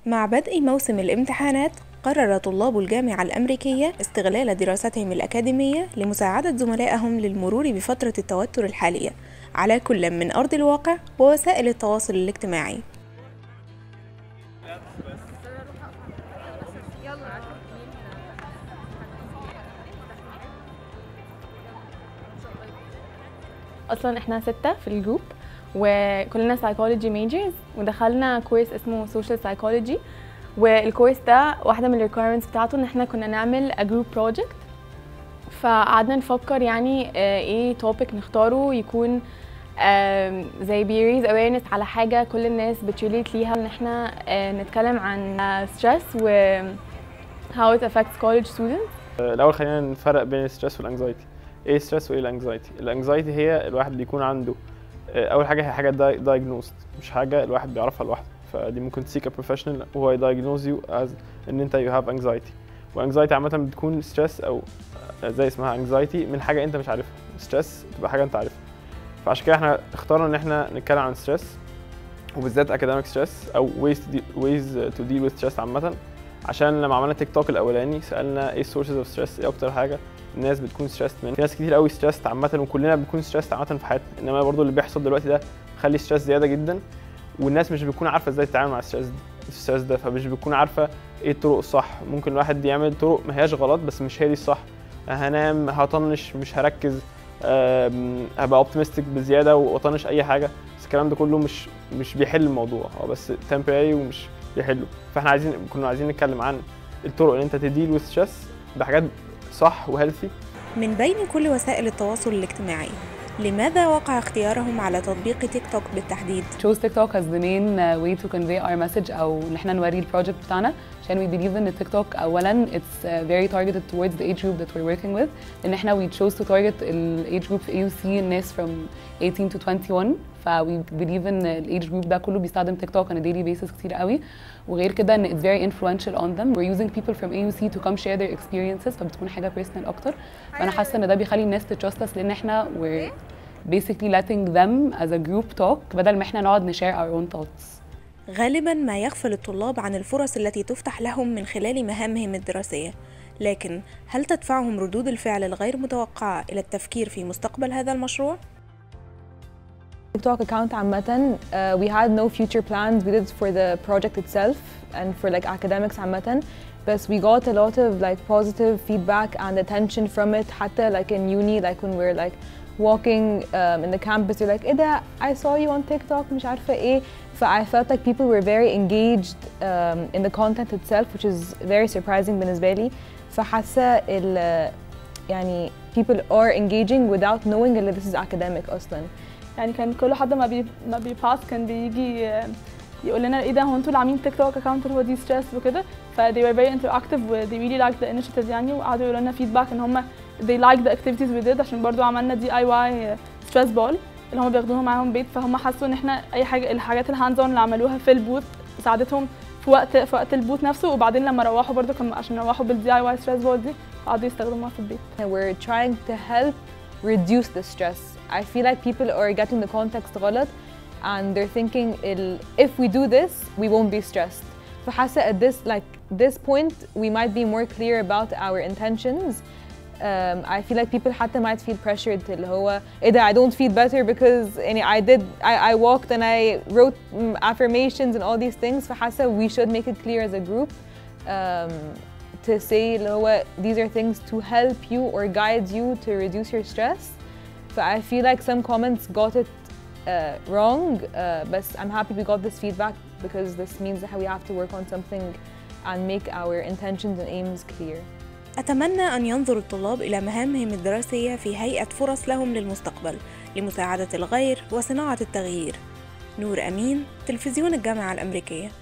مع بدء موسم الامتحانات قرر طلاب الجامعة الأمريكية استغلال دراستهم الأكاديمية لمساعدة زملائهم للمرور بفترة التوتر الحالية على كل من أرض الواقع ووسائل التواصل الاجتماعي اصلا احنا ستة في الجروب وكلنا psychology majors ودخلنا كورس اسمه social psychology والكورس ده واحدة من الريكويرمنتس بتاعته ان احنا كنا نعمل a group project فقعدنا نفكر يعني آه، ايه topic نختاره يكون آم، زي بيريز awareness على حاجة كل الناس بتريليت ليها ان احنا آه، نتكلم عن آه، stress و how it affects college students الاول خلينا نفرق بين الستريس والانكزايتي ايه الستريس وايه الانكزايتي الانكزايتي هي الواحد بيكون عنده آه، اول حاجه هي حاجه دايجنوست مش حاجه الواحد بيعرفها لوحده فدي ممكن تسيك بروفيشنال وهو يدايجنوز يو از ان انت يو هاف انكزايتي وانكزايتي عامه بتكون ستريس او آه، زي اسمها انكزايتي من حاجه انت مش عارفها ستريس تبقى حاجه انت عارفها فعشان كده احنا اخترنا ان احنا نتكلم عن ستريس وبالذات اكاديميك ستريس او ways to deal, ways to deal with stress عامه عشان لما عملنا تيك توك الاولاني سالنا ايه السورسز اوف ستريس ايه اكتر حاجه الناس بتكون ستريسد من في ناس كتير قوي ستريسد عامه وكلنا بنكون ستريسد عامه في حياتنا انما برضو اللي بيحصل دلوقتي ده خلي ستريس زياده جدا والناس مش بتكون عارفه ازاي تتعامل مع الستريس ده الستريس ده فمش بتكون عارفه ايه الطرق الصح ممكن الواحد يعمل طرق ما هياش غلط بس مش هي دي الصح هنام هطنش مش هركز أم، هبقى اوبتيمستيك بزياده واطنش اي حاجه بس الكلام ده كله مش مش بيحل الموضوع هو بس temporary ومش بيحله فاحنا عايزين كنا عايزين نتكلم عن الطرق اللي انت تديل وذ ستريس بحاجات صح وهيلثي من بين كل وسائل التواصل الاجتماعي لماذا وقع اختيارهم على تطبيق تيك توك بالتحديد؟ chose TikTok as the main uh, way to convey our message أو إن إحنا نوري البروجكت بتاعنا عشان we believe in TikTok أولا it's uh, very targeted towards the age group that we're working with إن إحنا we chose to target ال age group في AUC الناس from 18 to 21 ف we believe in ال age group ده كله بيستخدم تيك توك on a daily basis كتير قوي وغير كده إن it's very influential on them we're using people from AUC to come share their experiences فبتكون حاجة personal أكتر فأنا حاسة إن ده بيخلي الناس تترست us لأن إحنا we're basically letting them as a group talk بدل ما احنا نقعد نشare our own thoughts غالبا ما يغفل الطلاب عن الفرص التي تفتح لهم من خلال مهامهم الدراسية لكن هل تدفعهم ردود الفعل الغير متوقعة إلى التفكير في مستقبل هذا المشروع؟ TikTok account عامة uh, we had no future plans we did it for the project itself and for like academics عامة but we got a lot of like positive feedback and attention from it حتى like in uni like when we're like walking um, in the campus you're like ايه ده I saw you on TikTok مش عارفة ايه ف I felt like people were very engaged um, in the content itself which is very surprising بالنسبة لي فحاسة ال يعني people are engaging without knowing that this is academic أصلاً يعني كان كل حد ما بي ما بيباس كان بيجي آه، يقول لنا ايه ده هو انتوا اللي عاملين تيك توك اكونت هو دي ستريس وكده ف they were very interactive و they really liked the initiative يعني وقعدوا يقولوا لنا feedback ان هم they liked the activities we did عشان برضو عملنا دي اي واي ستريس بول اللي هم بياخدوها معاهم بيت فهم حسوا ان احنا اي حاجه الحاجات الهاندز اون اللي عملوها في البوث ساعدتهم في وقت في وقت البوث نفسه وبعدين لما روحوا برضو كان عشان روحوا بالدي اي واي ستريس بول دي قعدوا يستخدموها في البيت and we're trying to help reduce the stress. I feel like people are getting the context غلط and they're thinking il- if we do this, we won't be stressed. فحاسة at this like this point we might be more clear about our intentions. Um, I feel like people حتى might feel pressured اللي هو ايه ده I don't feel better because يعني I did I, I walked and I wrote mm, affirmations and all these things فحاسة we should make it clear as a group um, to say اللي هو these are things to help you or guide you to reduce your stress. So I feel like some comments got it uh, wrong, uh, but I'm happy we got this feedback because this means that we have to work on something and make our intentions and aims clear. أتمنى أن ينظر الطلاب إلى مهامهم الدراسية في هيئة فرص لهم للمستقبل لمساعدة الغير وصناعة التغيير نور أمين تلفزيون الجامعة الأمريكية